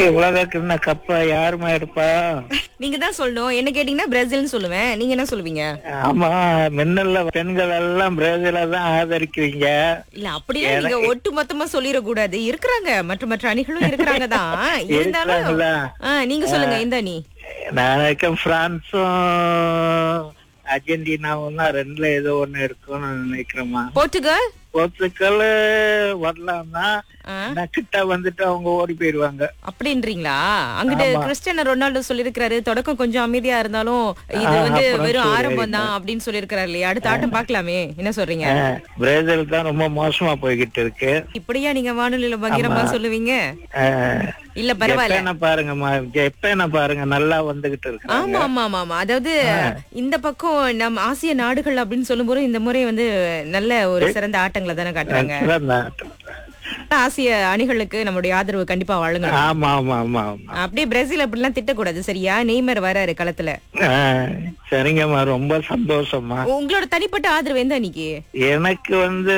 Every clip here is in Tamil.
ஓகே உலக கிண்ண கப்ப யாருமா எடுப்பா நீங்க தான் சொல்லணும் என்ன கேட்டீங்கன்னா பிரேசில்னு சொல்லுவேன் நீங்க என்ன சொல்லுவீங்க ஆமா மின்னல்ல பெண்கள் எல்லாம் பிரேசில தான் ஆதரிக்கிறீங்க இல்ல அப்படியே நீங்க ஒட்டு மொத்தமா சொல்லிட கூடாது இருக்கிறாங்க மற்ற மற்ற அணிகளும் இருக்கிறாங்க தான் இருந்தாலும் இருக்கிறாங்களா? ஆ, நீங்க சொல்லுங்க இந்த அணி நான் நினைக்கிறேன் பிரான்ஸும் அர்ஜென்டினாவும் தான் ரெண்டுல ஏதோ ஒண்ணு இருக்கும்னு நினைக்கிறேம்மா போர்ச்சுகல் போர்த்துக்கல் வரலாம் தான் ஆ. ஆனா கிட்ட வந்துட்டு அவங்க ஓடி போயிருவாங்க அப்படின்றீங்களா அங்கிட்டு கிறிஸ்டியானோ ரொனால்டோ சொல்லிருக்காரு தொடக்கம் கொஞ்சம் அமைதியா இருந்தாலும் இது ஆ, வந்து அப்புறம் வெறும் சரி, ஆரம்பம் தான் அப்படின்னு சொல்லிருக்காரு இல்லையா அடுத்த ஆட்டம் பாக்கலாமே என்ன சொல்றீங்க ஆ, பிரேசில் தான் ரொம்ப மோசமா போய்கிட்டு இருக்கு இப்படியா நீங்க வானொலியில பகிரமா சொல்லுவீங்க ஆ, இல்ல பரவாயில்ல ஜப்பானை பாருங்கம்மா ஜப்பானை பாருங்க நல்லா வந்துகிட்டு இருக்கு ஆமா ஆமா ஆமா ஆமா அதாவது இந்த பக்கம் நம்ம ஆசிய நாடுகள் அப்படின்னு சொல்லும்போது இந்த முறை வந்து நல்ல ஒரு சிறந்த ஆட்டங்களை தானே காட்டுறாங்க சிறந்த ஆட்டம். ஆசிய அணிகளுக்கு நம்மளுடைய ஆதரவு கண்டிப்பா வழங்கணும் ஆமா ஆமா ஆமா ஆமா அப்படியே பிரேசில் அப்படிலாம் திட்டக்கூடாது சரியா நெய்மர் வராரு களத்துல ஆ, சரிங்கம்மா ரொம்ப சந்தோஷமா உங்களோட தனிப்பட்ட ஆதரவு எந்த அன்னைக்கு எனக்கு வந்து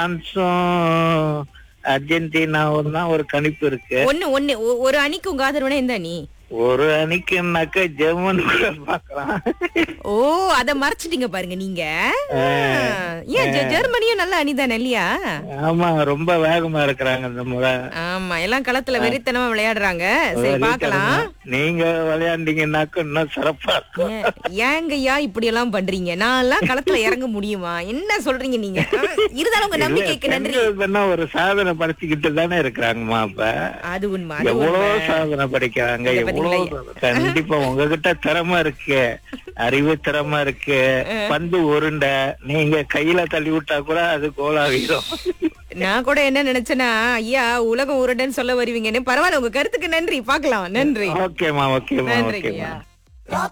பிரான்ஸும் அர்ஜென்டினாவும் தான் ஒரு கணிப்பு இருக்கு ஒண்ணு ஒண்ணு ஒ- ஒரு அணிக்கு உங்க ஆதரவுனா எந்த அணி ஒரு அணிக்குனாக்க ஜெர்மன் கூட பாக்கலாம் ஓ அத மறைச்சிட்டீங்க பாருங்க நீங்க ஆ, ஏன் ஜெ- ஜெர்மனியும் நல்ல அணி தானே இல்லையா ஆமா ரொம்ப வேகமா இருக்கிறாங்க இந்த முறை ஆமா எல்லாம் களத்துல வெறித்தனமா விளையாடுறாங்க சரி பாக்கலாம் நீங்க விளையாண்டீங்கன்னாக்க இன்னும் சிறப்பா இருக்கும் ஏன்- ஏங்கய்யா இப்படி எல்லாம் பண்றீங்க நான் எல்லாம் களத்துல இறங்க முடியுமா என்ன சொல்றீங்க நீங்க ஆ, இருந்தாலும் உங்க நம்பிக்கைக்கு நன்றி பெண்கள் வேணா ஒரு சாதனை படிச்சுக்கிட்டு தானே இருக்கிறாங்கம்மா அப்ப அது உண்மை அது எவ்வளவு உண்மை. சாதனை படிக்கிறாங்க இத எவ்வளவு பாத்தீங்களா? கண்டிப்பா உங்ககிட்ட திறமை இருக்கு அறிவு திறமை இருக்கு பந்து உருண்டை நீங்க கையில தள்ளி விட்டா கூட அது கோலாகிடும் நான் கூட என்ன நினைச்சேன்னா ஐயா உலகம் உருண்டைன்னு சொல்ல வருவீங்கன்னு பரவாயில்ல உங்க கருத்துக்கு நன்றி பாக்கலாம் நன்றி ஓகேமா ஓகேமா நன்றி ஓகேமா ஐயா